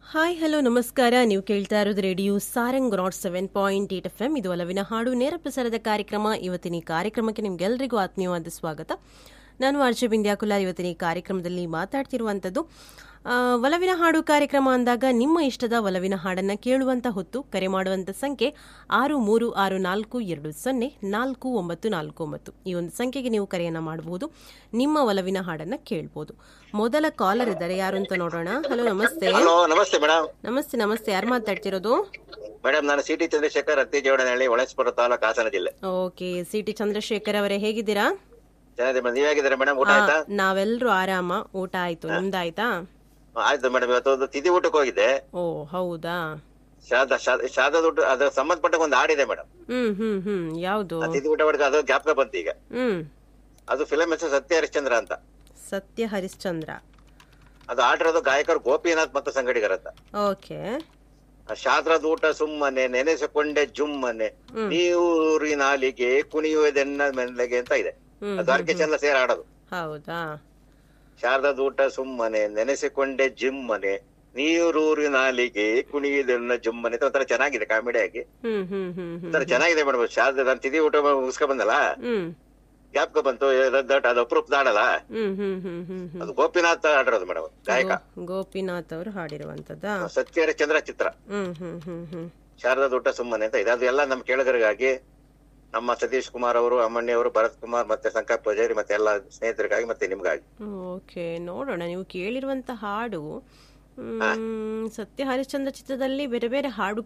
hi hello ನಮಸ್ಕಾರ ನೀವು ಕೇಳ್ತಾ ಇರೋದು radio Sarang nought seven point eight F M ಇದು ಒಲವಿನ ಹಾಡು ನೇರ ಪ್ರಸಾರದ ಕಾರ್ಯಕ್ರಮ ಇವತ್ತಿನ ಈ ಕಾರ್ಯಕ್ರಮಕ್ಕೆ ನಿಮ್ಗೆಲ್ಲರಿಗೂ ಆತ್ಮೀಯವಾದ ಸ್ವಾಗತ ನಾನು ಆರ್ಜೆ ಬಿಂದ್ಯಾಕುಲಾರ್ ಇವತ್ತಿನ ಈ ಕಾರ್ಯಕ್ರಮದಲ್ಲಿ ಮಾತಾಡ್ತಿರುವಂಥದ್ದು ಆ, ಒಲವಿನ ಹಾಡು ಕಾರ್ಯಕ್ರಮ ಅಂದಾಗ ನಿಮ್ಮ ಇಷ್ಟದ ಒಲವಿನ ಹಾಡನ್ನ ಕೇಳುವಂತ ಹೊತ್ತು ಕರೆ ಮಾಡುವಂತ ಸಂಖ್ಯೆ ಆರು ಮೂರು ಆರು ನಾಲ್ಕು ಎರಡು ಸೊನ್ನೆ ನಾಲ್ಕು ಒಂಬತ್ತು ನಾಲ್ಕು ಒಂಬತ್ತು ಈ ಒಂದು ಸಂಖ್ಯೆಗೆ ನೀವು ಕರೆಯನ್ನ ಮಾಡಬಹುದು ನಿಮ್ಮ ಒಲವಿನ ಹಾಡನ್ನ ಕೇಳ್ಬೋದು ಮೊದಲ ಕಾಲರ್ ಇದ್ದಾರೆ ಯಾರು ಅಂತ ನೋಡೋಣ ಹಲೋ ನಮಸ್ತೆ ಹಲೋ ನಮಸ್ತೆ ಮೇಡಮ್ ನಮಸ್ತೆ ನಮಸ್ತೆ ಯಾರು ಮಾತಾಡ್ತಿರೋದು ಮೇಡಮ್ ನಾನು ಸಿಟಿ ಚಂದ್ರಶೇಖರ್ ಹತ್ತಿ ಜೋಡನಹಳ್ಳಿ ಹೊಳಸ್ಪುರ ತಾಲೂಕು ಹಾಸನ ಜಿಲ್ಲೆ ಓಕೆ ಸಿ ಟಿ ಚಂದ್ರಶೇಖರ್ ಅವರೇ ಹೇಗಿದ್ದೀರಾ ಚೆನ್ನಾಗಿದೆ ಮೇಡಮ್ ನೀವ್ ಹೇಗಿದ್ದೀರಾ ಮೇಡಮ್ ಊಟ ಆಯ್ತಾ ನಾವೆಲ್ಲರೂ ಆರಾಮ ಊಟ ಆಯ್ತು ನಿಮ್ದಾಯ್ತಾ ಆಯ್ತು ಮೇಡಮ್ ಇವತ್ತು ಒಂದು ತಿಥಿ ಊಟಕ್ಕೆ ಹೋಗಿದ್ದೆ ಓ ಹೌದಾ ಶಾದ ಶಾ- ಶಾದದ ಊಟ ಅದ್ರ ಸಂಬಂಧಪಟ್ಟ ಒಂದು ಹಾಡಿದೆ ಮೇಡಮ್ ಹ್ಮ್ ಹ್ಮ್ ಹ್ಮ್ ಯಾವುದು ಆ ತಿಥಿ ಊಟ ಮಾಡಿದ ಅದು ಜ್ಞಾಪಕ ಬಂತು ಈಗ ಹ್ಮ್ ಅದು ಫಿಲಂ ಹೆಸರು ಸತ್ಯ ಹರಿಶ್ಚಂದ್ರ ಅಂತ ಸತ್ಯ ಹರಿಶ್ಚಂದ್ರ ಅದು ಆಡಿರೋದು ಗಾಯಕರು ಗೋಪಿನಾಥ್ ಮತ್ತು ಸಂಗಡಿಗರಂತ ಓಕೆ ಆ ಶಾದ್ರದ ಊಟ ಸುಮ್ಮನೆ ನೆನೆಸಿಕೊಂಡೆ ಜುಮ್ಮನೆ ನೀರಿನಾಲಿಗೆ ಕುಣಿಯುವುದೆನ್ನ ಮೆಲ್ಲಗೆ ಅಂತ ಇದೆ ಹ್ಮ್, ಅದು ಅರ್ಕೆ ಚಂದ ಸೇರಿ ಆಡೋದು ಹೌದಾ ಶಾರದದ ಊಟ ಸುಮ್ಮನೆ ನೆನೆಸಿಕೊಂಡೆ ಜಿಮ್ಮನೆ ನೀರೂರಿನಾಲಿಗೆ ಕುಣಿಯುವುದೆನ್ನ ಜುಮ್ಮನೆ ಅಂತ ಒಂಥರ ಚೆನ್ನಾಗಿದೆ ಕಾಮಿಡಿ ಆಗಿ ಹ್ಮ್ ಹ್ಮ್ ಹ್ಮ್ ಹ್ಮ್ ಒಂಥರ ಚೆನ್ನಾಗಿದೆ ಮೇಡಮ್ ಶಾರದ ನಾನು ತಿಥಿ ಊಟ ಮುಗಿಸ್ಕೊ ಬಂದಲ್ಲ ಹ್ಮ್ ಜ್ಞಾಪಕ ಬಂತು ದಟ್ ಅದು ಅಪರೂಪದ ಆಡಲ್ಲ ಹ್ಮ್ ಹ್ಮ್ ಹ್ಮ್ ಹ್ಮ್ ಹ್ಮ್ ಅದು ಗೋಪಿನಾಥ್ ಆಡಿರೋದು ಮೇಡಮ್ ಗಾಯಕ ಗೋ- ಗೋಪಿನಾಥ್ ಅವರು ಹಾಡಿರುವಂತದ್ದಾ ಸತ್ಯ ಚಂದ್ರ ಚಿತ್ರ ಹ್ಮ್ ಹ್ಮ್ ಹ್ಮ್ ಹ್ಮ್ ಶಾರದದ ಊಟ ಸುಮ್ಮನೆ ಅಂತ ಇದೆ ಅದು ಎಲ್ಲ ನಮ್ಮ ಕೇಳಗರಿಗಾಗಿ ನಮ್ಮ ಸತೀಶ್ ಕುಮಾರ್ ಅವರು ಅಮ್ಮಣ್ಣಿ ಅವರು ಭರತ್ ಕುಮಾರ್ ಮತ್ತೆ ಸಂಕಾ ಪೂಜಾರಿ ಮತ್ತೆ ಎಲ್ಲ ಸ್ನೇಹಿತರಿಗಾಗಿ ಮತ್ತೆ ನಿಮ್ಗಾಗಿ ಓಕೆ ನೋಡೋಣ ನೀವು ಕೇಳಿರುವಂತ ಹಾಡು ಮ್, ಸತ್ಯ ಹರಿಶ್ಚಂದ್ರ ಚಿತ್ರದಲ್ಲಿ ಬೇರೆ ಬೇರೆ ಹಾಡು